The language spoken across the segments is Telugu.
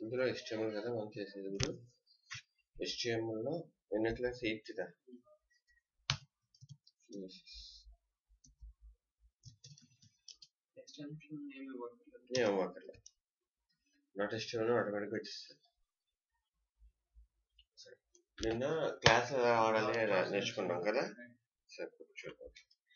ఇందులో HTML కదా మనం చేసేది ఇప్పుడు HTML లో ఎన్నో క్లాస్ ఎయిత్ దా ఎక్స్టెన్షన్ ఏమి ఇవ్వట్లేదు ఏం అక్కర్లే నాట్ HTML ఆటోమేటిక్గా వచ్చేస్తుంది సరే నిన్న క్లాస్ ఎలా వాడాలి ఎలా నేర్చుకున్నాం కదా సరే ఇప్పుడు చూద్దాం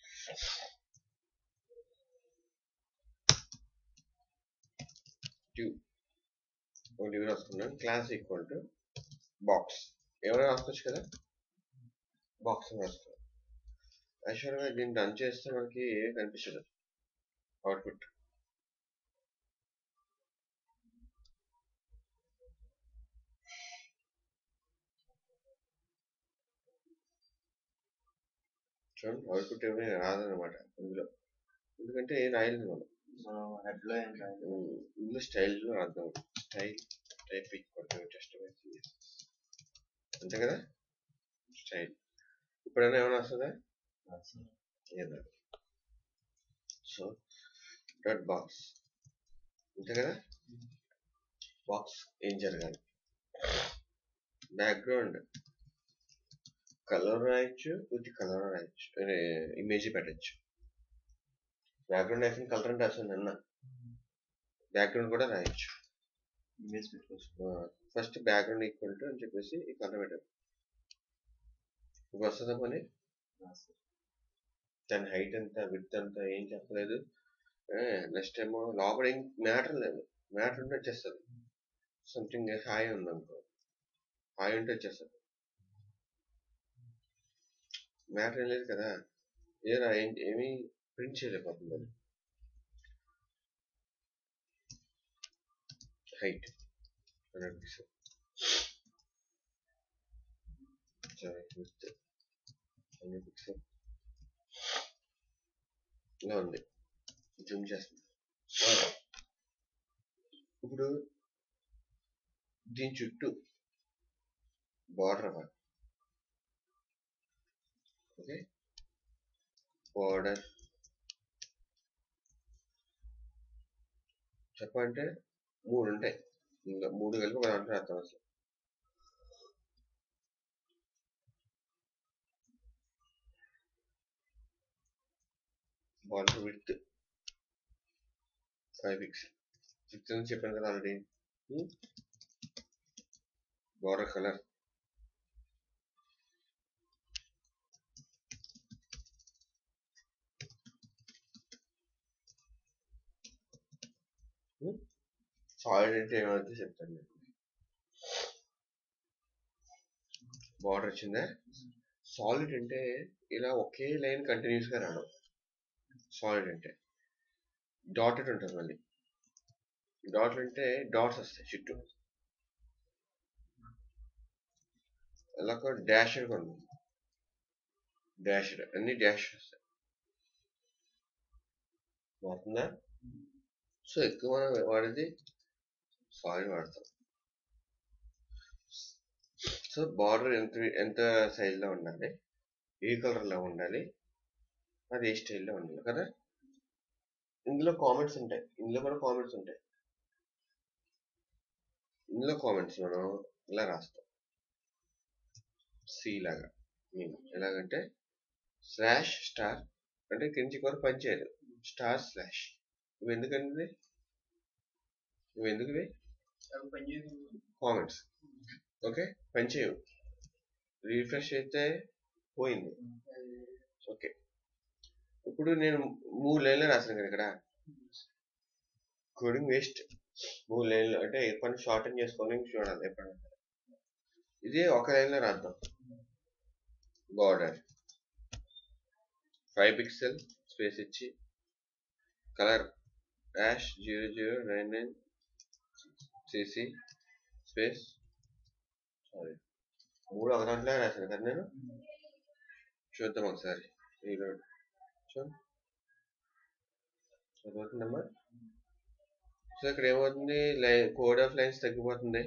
ట్యూబ్ ఒక డిగ్రీ రాసుకున్నాం క్లాస్ ఈక్వల్ టు బాక్స్ ఎవరైనా రాసుకోవచ్చు కదా బాక్స్ రాసుకోవాలి యాక్చువల్గా దీన్ని రన్ చేస్తే మనకి ఏం కనిపించదు అవుట్పుట్ చూడండి అవుట్పుట్ ఏమీ రాదనమాట ఇందులో ఎందుకంటే ఏం రాయలేదు మనం మనం హెడ్ లో ఏం రాయలేదు. ఉమ్, ఇందులో స్టైల్లో రాద్దాం style type equal to test అంతే కదా స్టైల్ ఇప్పుడైనా ఏమైనా వస్తుందా ఏదో సో డాట్ బాక్స్ అంతే కదా బాక్స్ ఏం జరగాలి బ్యాక్గ్రౌండ్ కలర్ రాయొచ్చు ఉత్తి కలర్ రాయొచ్చు ఇమేజ్ పెట్టచ్చు బ్యాక్గ్రౌండ్ అయితే కలర్ అంటే అసలు అన్న బ్యాక్గ్రౌండ్ కూడా రాయొచ్చు ఇమేజ్ పెట్టుకోవచ్చు ఫస్ట్ బ్యాక్గ్రౌండ్ ఈక్వల్ టు అని చెప్పేసి ఈ కలర్ పెట్టారు ఇప్పుడు వస్తుందా పని దాని హైట్ ఎంత విత్ ఎంత ఏం చెప్పలేదు నెక్స్ట్ ఏమో లోపల ఏం మ్యాటర్ లేదు మ్యాటర్ ఉంటే వచ్చేస్తుంది సంథింగ్ హాయ్ ఉంది అనుకో హాయ్ ఉంటే వచ్చేస్తుంది మ్యాటర్ ఏం లేదు కదా ఏరా ఏం ఏమీ ప్రింట్ చేయలేకపోతుంది అది height hundred pixel with hundred pixel ఇలా ఉంది జూమ్ చేస్తుంది ఇప్పుడు దీని చుట్టూ బార్డర్ అవ్వాలి ఓకే బార్డర్ చెప్పంటే మూడు ఉంటాయి ఇంకా మూడు కలిపి ఒక దాంట్లో అర్థం అసలు border with five pixel six అని చెప్పాను కదా ఆల్రెడీ బార్డర్ కలర్ సాలిడ్ అంటే ఏమైతే చెప్తాను నేను బార్డర్ వచ్చిందా సాలిడ్ అంటే ఇలా ఒకే లైన్ కంటిన్యూస్ గా రావడం సాలిడ్ అంటే డాటెడ్ ఉంటుంది మళ్ళీ డాట్లు అంటే డాట్స్ వస్తాయి చుట్టూ అలా డాష్ కూడా ఉంది డాష్డ్ అన్ని డాష్ వస్తాయి మారుతుందా సో ఎక్కువ మనం వాడేది సాలిడ్ వాడతాం సో బార్డర్ ఎంత ఎంత సైజులో ఉండాలి ఏ కలర్లో ఉండాలి అది ఏ స్టైల్లో ఉండాలి కదా ఇందులో కామెంట్స్ ఉంటాయి ఇందులో కూడా కామెంట్స్ ఉంటాయి ఇందులో కామెంట్స్ మనం ఇలా రాస్తాం సి లాగా మేము ఎలాగంటే స్లాష్ స్టార్ అంటే కించి వరకు పనిచేయదు స్టార్ స్లాష్ ఇవి ఎందుకండి ఇవి ఎందుకు ఇవి అవి పనిచేయదు కామెంట్స్ ఓకే పనిచేయవు రీఫ్రెష్ అయితే పోయింది ఓకే ఇప్పుడు నేను మూడు లైన్లు రాశాను కదా ఇక్కడ కోడింగ్ వేస్ట్ మూడు లైన్లు అంటే పని షార్టన్ చేసుకొని చూడాలి ఎప్పుడైనా సరే. ఇది ఒక లైన్లో రాద్దాం బార్డర్ ఫైవ్ పిక్సెల్ స్పేస్ ఇచ్చి colour dash zero zero nine nine CC space sorry మూడు ఒక దాంట్లో రాశాను కదా నేను చూద్దాం ఒకసారి రీలోడ్ చూడండి చదువుతుందమ్మా సో ఇక్కడ ఏమవుతుంది లైన్ కోడ్ ఆఫ్ లైన్స్ తగ్గిపోతుంది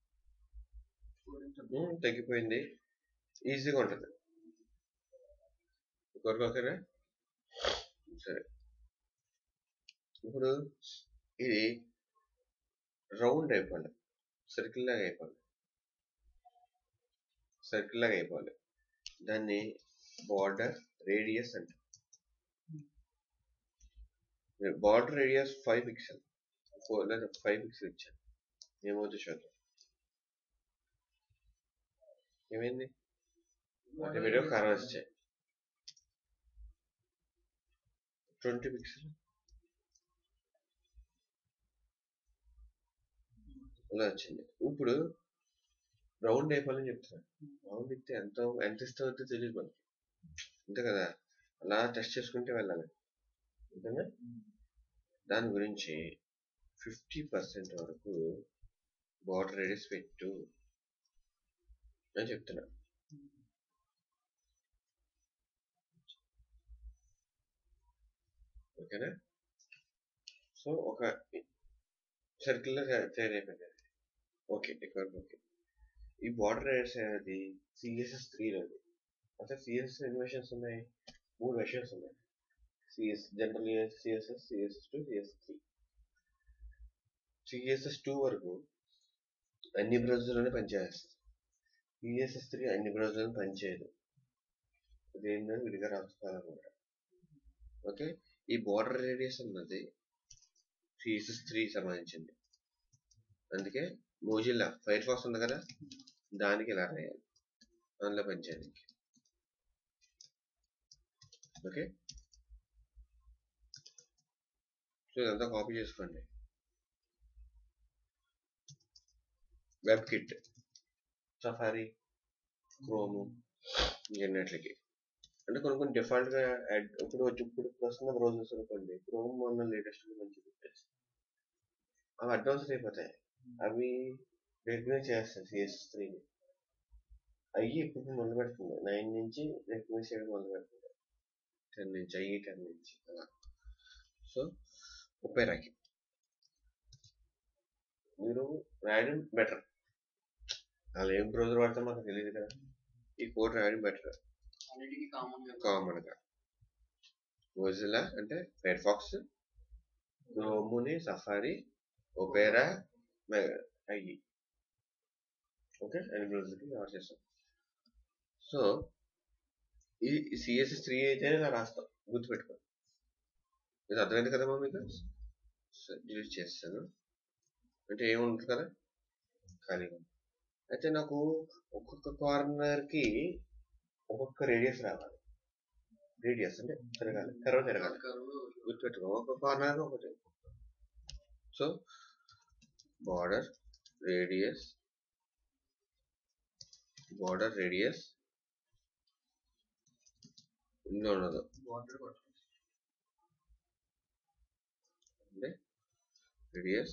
ఉమ్, తగ్గిపోయింది ఈజీగా ఉంటుంది ఇంకొకరికి ఓకేనా సరే ఇప్పుడు ఇది రౌండ్ అయిపోవాలి సర్కిల్ లాగా అయిపోవాలి సర్కిల్ లాగా అయిపోవాలి దాన్ని బార్డర్ రేడియస్ అంట border radius five pixel four లేదా ఫైవ్ పిక్సెల్ ఇచ్చాను ఏమవుతుంది చూద్దాం ఏమైంది అంటే వీడియో కలర్ వచ్చాయి ట్వంటీ పిక్సెల్ అలా వచ్చింది ఇప్పుడు రౌండ్ అయిపోవాలని చెప్తున్నాను రౌండ్ ఇస్తే ఎంత ఎంత ఇస్తావో తెలియదు మనకి అంతే కదా అలా టెస్ట్ చేసుకుంటే వెళ్ళాలి అంతేనా దాని గురించి ఫిఫ్టీ పర్సెంట్ వరకు బార్డర్ రేడియస్ పెట్టు అని చెప్తున్నా ఓకేనా సో ఒక సర్కిల్లో తయారైపోయింది ఓకే ఇక్కడ ఓకే ఈ బార్డర్ రేడియస్ అనేది సిఎస్ఎస్ త్రీలోది అంటే సిఎస్ఎస్ ఎన్ని వెర్షన్స్ ఉన్నాయి మూడు వెర్షన్స్ ఉన్నాయి CS general CSS CSS two CS three CSS two వరకు అన్ని బ్రౌజర్లోనే పనిచేస్తుంది సిఎస్ఎస్ త్రీ అన్ని బ్రౌజర్లను పనిచేయదు దేనిలో విడిగా రాసుకోవాలన్నమాట ఓకే ఈ బార్డర్ రేడియస్ అన్నది సిఎస్ఎస్ త్రీ సంబంధించింది అందుకే మోజిల్లా ఫైర్ ఫాక్స్ ఉంది కదా దానికి ఇలా రాయాలి అందులో పనిచేయడానికి ఓకే సో ఇదంతా కాపీ చేసుకోండి వెబ్ కిట్ సఫారీ క్రోము ఇవన్నిటికి అంటే కొన్ని కొన్ని డిఫాల్ట్గా యాడ్ ఇప్పుడు వచ్చి ఇప్పుడు వస్తున్న బ్రౌజర్స్ అనుకోండి క్రోమ్ మొన్న లేటెస్ట్ మంచి పెట్టేసి అవి అడ్వాన్స్ అయిపోతాయి అవి రికగ్నైజ్ చేస్తాయి సిఎస్ త్రీని అయ్యి ఇప్పుడు మొదలు పెడుతుంది నైన్ నుంచి రికగ్నైజ్ చేయడం మొదలు పెడుతుంది టెన్ నుంచి అయ్యి టెన్ నుంచి అలా సో ఉపయోగాకి మీరు రాయడం బెటర్ వాళ్ళు ఏం బ్రౌజర్ వాడతారో మాకు తెలియదు కదా ఈ కోడ్ రాయడం బెటర్ అన్నిటికీ కామన్ గా కామన్గా మొజిల్లా అంటే ఫైర్ ఫాక్స్ క్రోముని సఫారీ ఒపేరా అయ్యి ఓకే అన్ని బ్రౌజర్కి కవర్ చేస్తాం సో ఈ సిఎస్ఎస్ త్రీ అయితేనే ఇలా రాస్తాం గుర్తుపెట్టుకో ఇది అర్థమైంది కదమ్మా మీకు డిలీట్ చేస్తాను అంటే ఏముంటుంది కదా ఖాళీగా అయితే నాకు ఒక్కొక్క కార్నర్కి ఒక్కొక్క రేడియస్ రావాలి రేడియస్ అంటే తిరగాలి కర్వ్ తిరగాలి కరువు గుర్తుపెట్టుకో ఒక కార్నర్ ఒకటి so border radius border radius ఇందులో ఉన్నది వాటర్ కొట్టాలి అంటే radius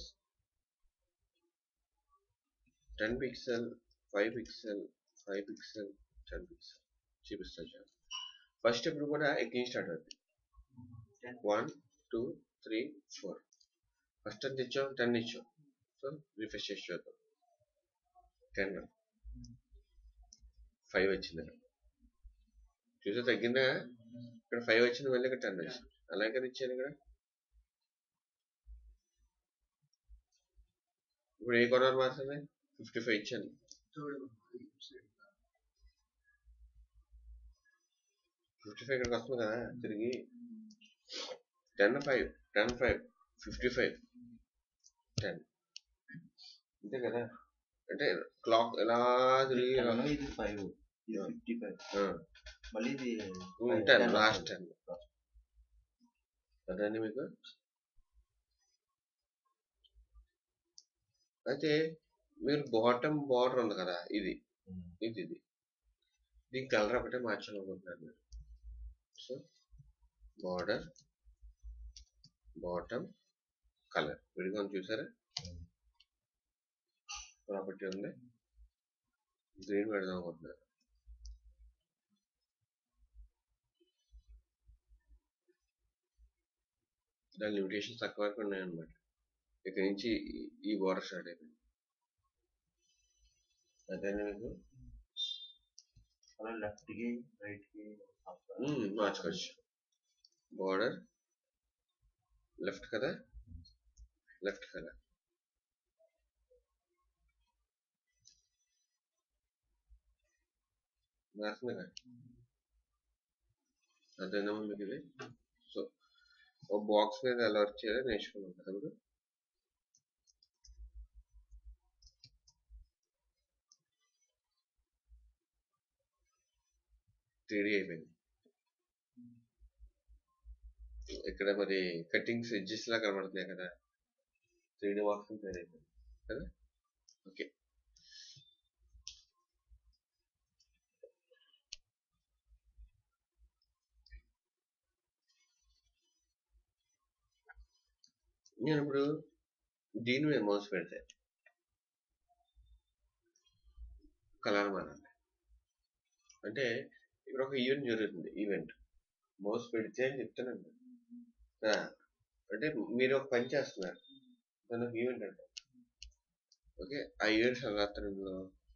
ten pixel five pixel five pixel ten pixel చూపిస్తాను చూడండి ఫస్ట్ ఇప్పుడు కూడా ఎగ్గింగ్ స్టార్ట్ అవుతుంది one two three four first ఎంత ఇచ్చాం టెన్ ఇచ్చాం సో రిఫ్రెష్ చేసి చూద్దాం టెన్ ఫైవ్ వచ్చింది ఇక్కడ చూసే తగ్గిందా ఇక్కడ ఫైవ్ వచ్చింది మళ్ళీ ఇక్కడ టెన్ వచ్చింది అలాగే కదా ఇచ్చాను ఇక్కడ ఇప్పుడు ఏ కొనాలి మారుతుంది ఫిఫ్టీ ఫైవ్ ఇచ్చాను థర్డ్ ఫిఫ్టీ ఫైవ్ ఇక్కడికి వస్తుంది కదా తిరిగి ten five ten five fifty five ten అంతే కదా అంటే క్లాక్ ఎలా తిరిగి టెన్ ఇది ఫైవ్ ఇది ఫిఫ్టీ ఫైవ్ మళ్ళీ ఇది టెన్ 10 లాస్ట్ వస్తుంది. టెన్ అదండి మీకు అయితే మీరు బాటమ్ బార్డర్ ఉంది కదా ఇది ఉమ్. ఇది ఇది దీని కలర్ ఒకటే మార్చాలనుకుంటున్నారు మీరు సో బార్డర్ బాటమ్ కలర్ విడిగా ఉంది చూసారా ప్రాపర్టీ ఉంది గ్రీన్ పెడదాం అనుకుంటున్నారు దాని లిమిటేషన్స్ తక్కువ వరకు ఉన్నాయన్నమాట ఇక్కడ నుంచి ఈ- ఈ బార్డర్ స్టార్ట్ అయిపోయింది అదేనా మీకు అలా లెఫ్ట్ కి రైట్ కి మ్మ్, మార్చుకోవచ్చు బార్డర్ లెఫ్ట్ కదా లెఫ్ట్ కదా రాస్తుంది కదా అర్థమైందమ్మా మీకు ఇది సో ఒక బాక్స్ మీద ఎలా వర్క్ చేయాలో నేర్చుకున్నాం కదా ఇప్పుడు త్రీడీ అయిపోయింది ఇక్కడ మరి కటింగ్స్ ఎడ్జెస్ లా కనబడుతున్నాయి కదా త్రీడీ బాక్స్ తయారు అయిపోయింది కదా ఓకే నేను ఇప్పుడు దీని మీద మౌస్ పెడితే కలర్ మారాలి అంటే ఇక్కడ ఒక ఈవెంట్ జరుగుతుంది ఈవెంట్ మౌస్ పెడితే అని చెప్తున్నాను కదా అంటే మీరు ఒక పని చేస్తున్నారు దాని ఒక ఈవెంట్ అంటారు ఓకే ఆ ఈవెంట్స్ రాత్రంలో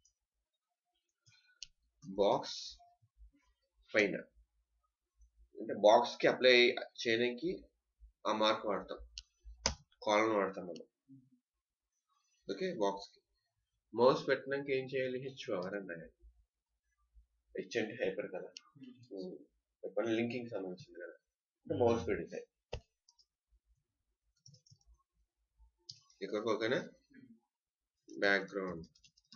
బాక్స్ పైన అంటే బాక్స్ కి అప్లై చేయడానికి ఆ మార్క్ వాడతాం కాలం వాడతాం మనం ఓకే బాక్స్ కి మౌస్ పెట్టినాక ఏం చేయాలి హెచ్ పవర్ అని రాయాలి హెచ్ అంటే హైపర్ కదా చెప్పండి లింకింగ్ సంబంధించింది కదా అంటే మౌస్ పెడితే ఇక్కడ ఓకేనా బ్యాక్గ్రౌండ్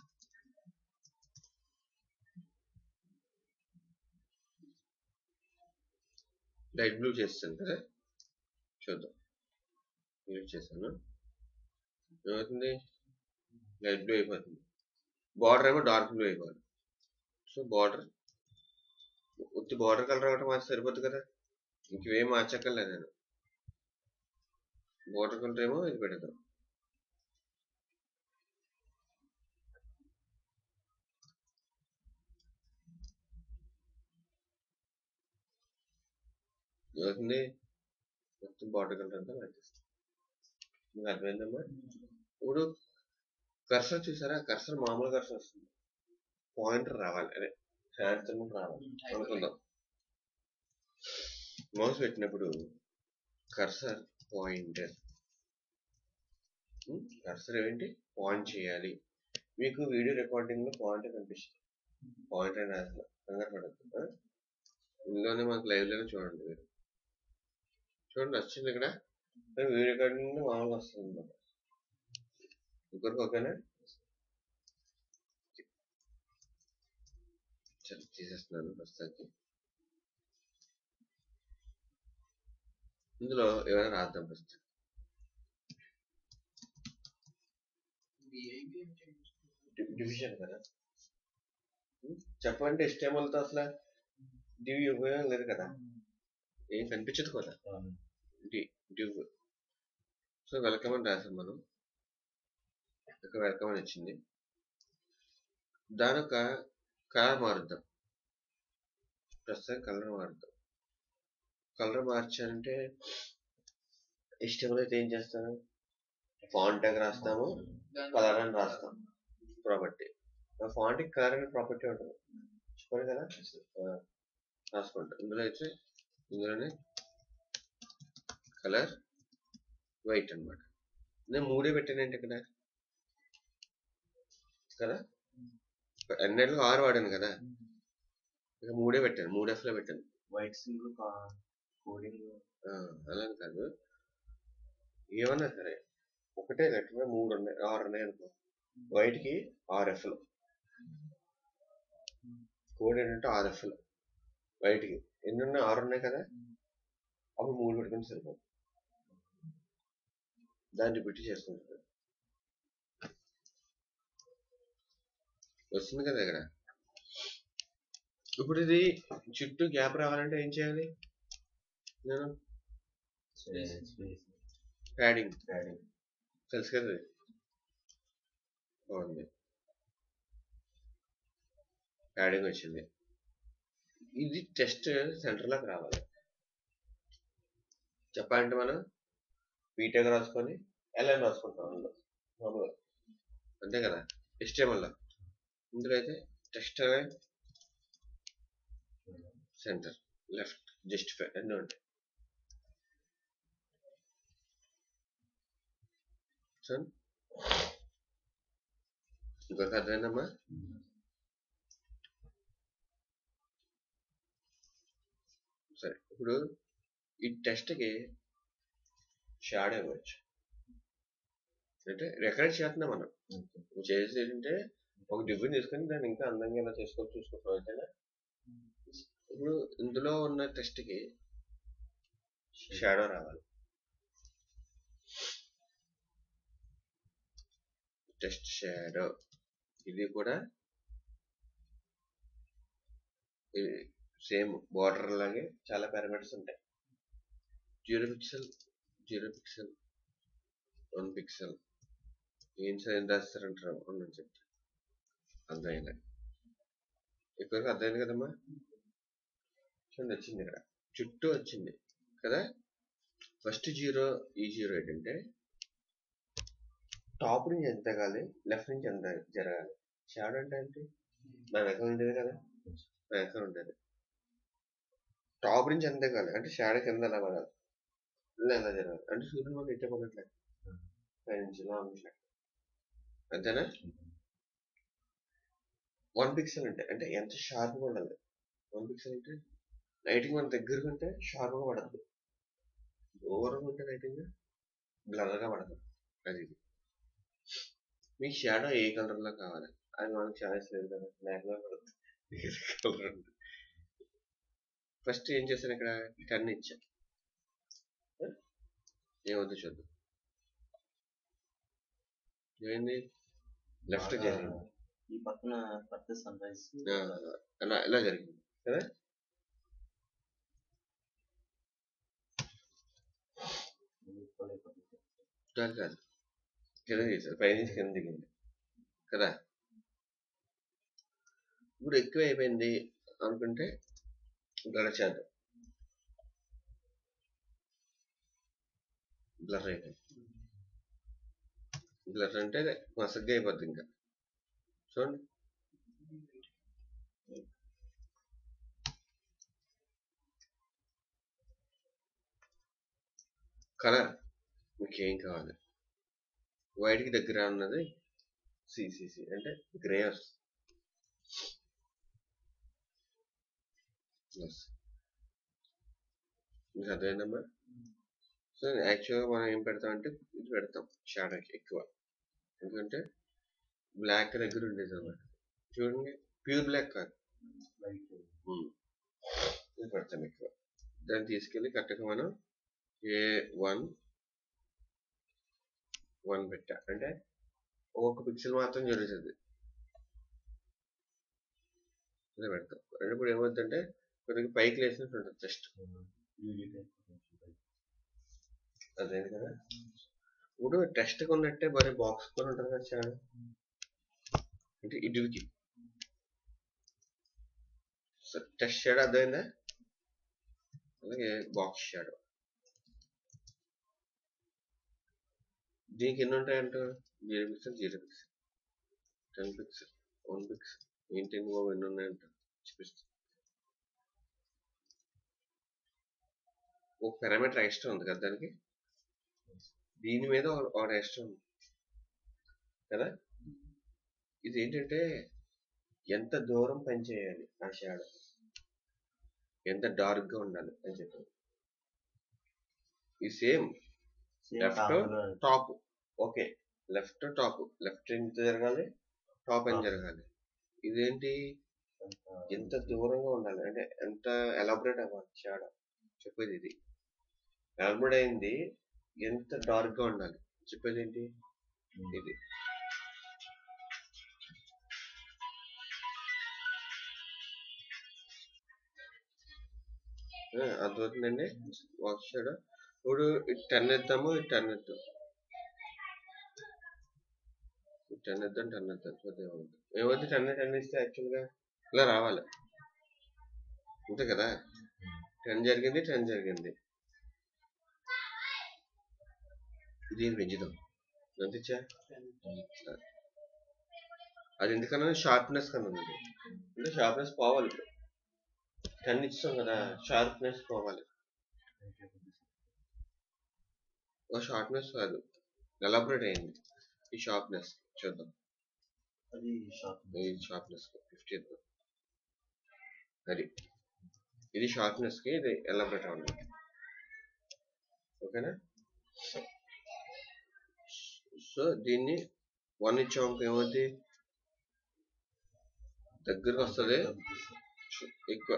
లైట్ బ్లూ చేస్తాను కదా చూద్దాం యూజ్ చేశాను ఏమవుతుంది లైట్ బ్లూ అయిపోతుంది బార్డర్ ఏమో డార్క్ బ్లూ అయిపోవాలి సో బార్డర్ ఉత్తి బార్డర్ కలర్ ఒకటి మార్చి సరిపోతుంది కదా ఇంకేం మార్చక్కర్లేదు నేను బార్డర్ కలర్ ఏమో ఇది పెడతాం ఏమవుతుంది మొత్తం బార్డర్ కలర్ అంతా మార్చేస్తాం మీకు అర్థమైందమ్మా ఇప్పుడు కర్సర్ చూసారా కర్సర్ మామూలు కర్సర్ వస్తుంది పాయింటర్ రావాలి అదే హ్యాండ్ సింబల్ రావాలి అనుకుందాం మౌస్ పెట్టినప్పుడు కర్సర్ పాయింటర్ కర్సర్ ఏంటి పాయింట్ చేయాలి మీకు వీడియో రికార్డింగ్ లో పాయింట్ కనిపిస్తుంది పాయింట్ అని రాసిన కంగారు పడద్దు ఇందులోనే మాకు లైవ్ లోనే చూడండి మీరు చూడండి వచ్చింది ఇక్కడ వీడియో రికార్డింగ్ లో మామూలుగా వస్తుంది అన్నమాట ఇంకొకరికి ఓకేనా సరే తీసేస్తున్నాను ప్రస్తుతానికి ఇందులో ఏమైనా రాద్దాం ప్రస్తుతం డిఐబి అంటే డి- డివిజన్ కదా ఉం? చెప్పండి HTML తో అసలు డివ్ ఉపయోగం లేదు కదా ఏం కనిపించదు కదా డి డివ్ సో వెల్కమ్ అని రాసాం మనం ఇక్కడ వెల్కమ్ అని వచ్చింది దాని ఒక కలర్ మారుద్దాం ప్రస్తుతం కలర్ మారుద్దాం కలర్ మార్చాలంటే ఇష్టం అయితే ఏం చేస్తాను ఫాంట్ ట్యాగ్ రాస్తాము కలర్ అని రాస్తాం ప్రాపర్టీ ఆ ఫాంట్ కలర్ అనే ప్రాపర్టీ ఉంటుంది చెప్పారు కదా ఆ, రాసుకుంటాం ఇందులో అయితే ఇందులోనే కలర్ వైట్ అన్నమాట నేను మూడే పెట్టానంటే ఇక్కడ కదా ఎన్నెట్లు ఆరు వాడాను కదా ఇక మూడే పెట్టాను మూడు ఎఫ్లో పెట్టాను వైట్ సింగిల్ కోడింగ్ ఆ, అలా అని కాదు ఏమన్నా సరే ఒకటే లెటర్ మూడు ఉన్నాయి ఆరు ఉన్నాయి అనుకో వైట్కి ఆరు ఎఫ్లు కోడ్ ఏంటంటే ఆరు ఎఫ్లు వైట్కి ఎన్ని ఉన్నాయి ఆరు ఉన్నాయి కదా అప్పుడు మూడు పెట్టుకుని సరిపోతుంది దాన్ని రిపీట్ చేసుకుంటారు వస్తుంది కదా ఇక్కడ ఇప్పుడు ఇది చుట్టూ గ్యాప్ రావాలంటే ఏం చేయాలి నేను ప్యాడింగ్ తెలుసు కదా ఇది. బాగుంది ప్యాడింగ్ వచ్చింది ఇది టెస్ట్ సెంటర్లోకి రావాలి చెప్పాలంటే మనం బీటెక్ రాసుకొని ఎల్ఎన్ రాసుకుంటాం అందులో మామూలుగా అంతే కదా HTML ఇందులో అయితే టెస్ట్ సెంటర్ లెఫ్ట్ జస్టిఫై అన్నీ ఉంటాయి సో ఇంకొక అర్థమైందమ్మా ఇప్పుడు ఈ టెస్ట్కి షాడో ఇవ్వచ్చు అంటే రికరెక్ట్ చేస్తున్నాం మనం నువ్వు చేసేది ఏంటంటే ఒక డిఫరెన్ తీసుకొని దాన్ని ఇంకా అందంగా ఎలా చేసుకోవచ్చు చూసుకుంటున్నాం అంతేనా ఇప్పుడు ఇందులో ఉన్న టెస్ట్కి షాడో రావాలి టెస్ట్ షాడో ఇది కూడా సేమ్ బార్డర్ లాగే చాలా పారామీటర్స్ ఉంటాయి zero pixel zero pixel one pixel ఏం సార్ ఏం రాస్తారంటారు అని చెప్తా అర్థమైంది ఇప్పటివరకు అర్థమైంది కదమ్మా చూడండి వచ్చింది ఇక్కడ చుట్టూ వచ్చింది కదా ఫస్ట్ జీరో ఈ జీరో ఏంటంటే టాప్ నుంచి ఎంత ఎగాలి లెఫ్ట్ నుంచి ఎంత జరగాలి షాడో అంటే ఏంటి నా వెనకాల ఉండేది కదా నా వెనకాల ఉండేది టాప్ నుంచి ఎంత ఎగాలి అంటే షాడో కింద ఎలా పడాలి ఇలా ఎలా జరగాలి అంటే సూర్యుడు మనం ఇట్టే పడట్లేదు పై నుంచి ఇలా ఉండట్లేదు అంతేనా వన్ పిక్సెల్ అంటే అంటే ఎంత షార్ప్గా ఉండాలి వన్ పిక్సెల్ అంటే లైటింగ్ మన దగ్గరగా ఉంటే షార్ప్గా పడద్దు ఓవర్గా ఉంటే లైటింగ్ బ్లర్గా పడదు అది ఇది మీ షాడో ఏ కలర్లో కావాలి అది మనకు చాయిస్ లేదు కదా బ్లాక్గా పడదు కలర్ ఉంది ఫస్ట్ ఏం చేశాను ఇక్కడ టెన్ ఇచ్చా ఏమవుతుందో చూద్దాం ఏమైంది లెఫ్ట్ జరిగింది ఈ పక్కన పడితే సన్ రైజ్ ఆ, అలా ఇలా జరిగింది కదా కాదు కాదు కింద చేశారు పైనుంచి కింద దిగింది కదా ఇప్పుడు ఎక్కువ అయిపోయింది అనుకుంటే బ్లర్ చేద్దాం బ్లర్ అయిపోయింది బ్లర్ అంటే మసగ్గా అయిపోద్ది ఇంకా చూడండి కలర్ మీకు ఏం కావాలి వైట్కి దగ్గర ఉన్నది సిసిసి అంటే గ్రేయర్స్ మీకు అర్థమైందమ్మా సో యాక్చువల్గా మనం ఏం పెడతామంటే ఇది పెడతాం షాడోకి ఎక్కువ ఎందుకంటే బ్లాక్ దగ్గర ఉండేది అన్నమాట చూడండి ప్యూర్ బ్లాక్ కాదు ఉమ్. ఇది పెడతాం ఎక్కువ దాన్ని తీసుకెళ్ళి కరెక్ట్గా మనం ఏ వన్ వన్ పెట్టా అంటే ఒక్కొక్క పిక్సెల్ మాత్రం జరుగుతుంది ఇలా పెడతాం అంటే ఇప్పుడు ఏమవుతుందంటే కొద్దిగా పైకి లేసినట్టు ఉంటుంది జస్ట్ అదే కదా ఇప్పుడు టెస్ట్ ఉన్నట్టే మరి బాక్స్ కూడా ఉంటుంది కదా చాలా అంటే ఇటుకి టెస్ట్ షేడ్ అర్థమైందా అలాగే బాక్స్ షేడ్ దీనికి ఎన్ని ఉంటాయంట zero pixel zero pixel ten pixel one pixel ఏంటి బాబు ఎన్ని ఉన్నాయంట చూపిస్తా ఒక పారామీటర్ ఎక్స్ట్రా ఉంది కదా దానికి దీని మీద ఒక- ఒక ఎక్స్ట్రా ఉంది కదా ఇది ఏంటంటే ఎంత దూరం పనిచేయాలి ఆ షాడో ఎంత డార్క్ గా ఉండాలి అని చెప్పారు ఈ same Left. Top okay left top left ఎంత జరగాలి టాప్ ఎంత జరగాలి ఇదేంటి ఎంత దూరంగా ఉండాలి అంటే ఎంత ఎలాబరేట్ అవ్వాలి షాడో చెప్పేది ఇది ఎలాబరేట్ అయింది ఎంత డార్క్ గా ఉండాలి చెప్పేది ఏంటి ఇది ఆ, అర్థమవుతుందండి వాక్ షాడో ఇప్పుడు టెన్ ఇద్దాము టెన్ ఇద్దాం టెన్ ఇద్దాం టెన్ ఇద్దాం చూద్దాం ఏమవుతుంది ఏమవుతుంది టెన్ టెన్ ఇస్తే యాక్చువల్గా ఇలా రావాలి అంతే కదా టెన్ జరిగింది టెన్ జరిగింది దీన్ని పెంచుదాం ఎంత ఇచ్చా అది ఎందుకన్నా షార్ప్నెస్ కన్నా ఉంది అంటే షార్ప్నెస్ పోవాలి ఇప్పుడు టెన్ ఇస్తాం కదా షార్ప్నెస్ పోవాలి ఓ షార్ప్నెస్ కాదు ఎలాబరేట్ అయింది ఈ షార్ప్నెస్ చూద్దాం అది షార్ప్ ఈ షార్ప్నెస్ ఫిఫ్టీ అది ఇది షార్ప్నెస్ కి ఇది ఎలాబరేట్ అవ్వండి ఓకేనా సో దీన్ని వన్ ఇచ్చాము ఏమవుతుంది దగ్గరకు వస్తుంది ఎక్కువ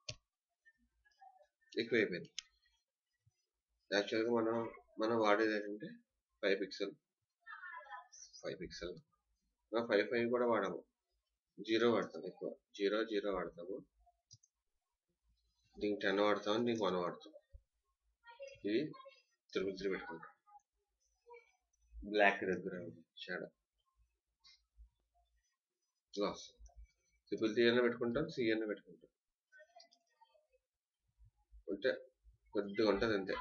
ఎక్కువ అయిపోయింది యాక్చువల్గా మనం మనం వాడేది ఏంటంటే five pixel five pixel five five కూడా వాడము జీరో వాడతాం ఎక్కువ జీరో జీరో వాడతాము దీనికి టెన్ వాడతాం దీనికి వన్ వాడతాం ఇది త్రిబుల్ త్రీ పెట్టుకుంటాం బ్లాక్ దగ్గర షాడో గ్లాస్ ట్రిపుల్ త్రీ అన్న పెట్టుకుంటాం సి అన్న పెట్టుకుంటాం అంటే కొద్దిగా ఉంటుంది అంతే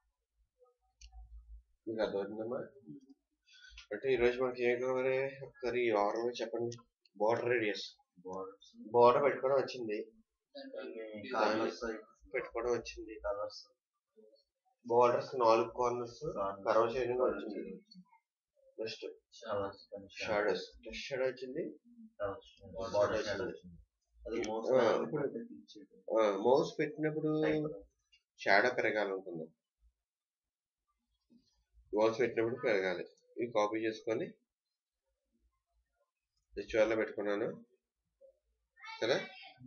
మీకు అర్థమవుతుందమ్మా అంటే ఈరోజు మనకి ఏం కావాలి ఒకసారి ఈ వారం చెప్పండి బోర్డర్ రేడియస్ బోర్డర్స్ బోర్డర్ పెట్టుకోవడం వచ్చింది కలర్స్ పెట్టుకోవడం వచ్చింది కలర్స్ బోర్డర్స్ నాలుగు కార్నర్స్ కర్వ్ చేయడం వచ్చింది నెక్స్ట్ షాడోస్ టెస్ట్ షాడో వచ్చింది బోర్డర్ వచ్చింది అది మోస్ట్ ఆ, ఇప్పుడు- మౌస్ పెట్టినప్పుడు షాడో పెరగాలనుకుందాం మౌస్ పెట్టినప్పుడు పెరగాలి ఇది కాపీ చేసుకొని HTML లో పెట్టుకున్నాను కదా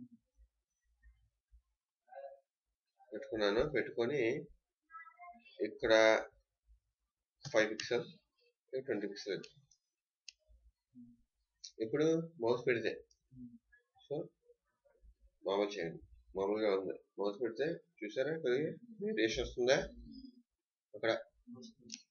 పెట్టుకున్నాను పెట్టుకొని ఇక్కడ ఫైవ్ పిక్సెల్ ట్వంటీ పిక్సెల్ ఇప్పుడు మౌస్ పెడితే సో మామూలు చేయండి మామూలుగా ఉంది మౌస్ పెడితే చూసారా కొద్దిగా రేషన్ వస్తుందా అక్కడ